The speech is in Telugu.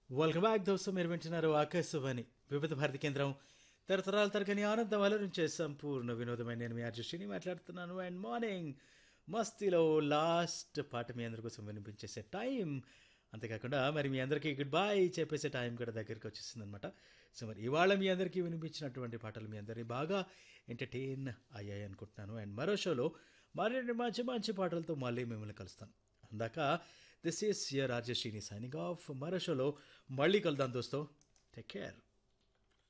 వెల్కమ్ బ్యాక్ దోస్తు మీరు వింటున్నారు ఆకాశవాణి వివిధ భారతి కేంద్రం తరతరాల తరగని ఆనందం అలరించే సంపూర్ణ వినోదమైన నేను మీ అర్జుషిని మాట్లాడుతున్నాను అండ్ మార్నింగ్ మస్తీలో లాస్ట్ పాట మీ అందరి కోసం వినిపించేసే టైం అంతేకాకుండా మరి మీ అందరికీ గుడ్ బై చెప్పేసే టైం కూడా దగ్గరికి వచ్చేసింది అనమాట సో మరి ఇవాళ మీ అందరికీ వినిపించినటువంటి పాటలు మీ అందరినీ బాగా ఎంటర్టైన్ అయ్యాయి అనుకుంటున్నాను అండ్ మరో షోలో మరిన్ని మంచి మంచి పాటలతో మళ్ళీ మిమ్మల్ని కలుస్తాను అందాక this is your RJ Srini signing off మరో షోలో మళ్ళీ కలుద్దాం దోస్తో టేక్ కేర్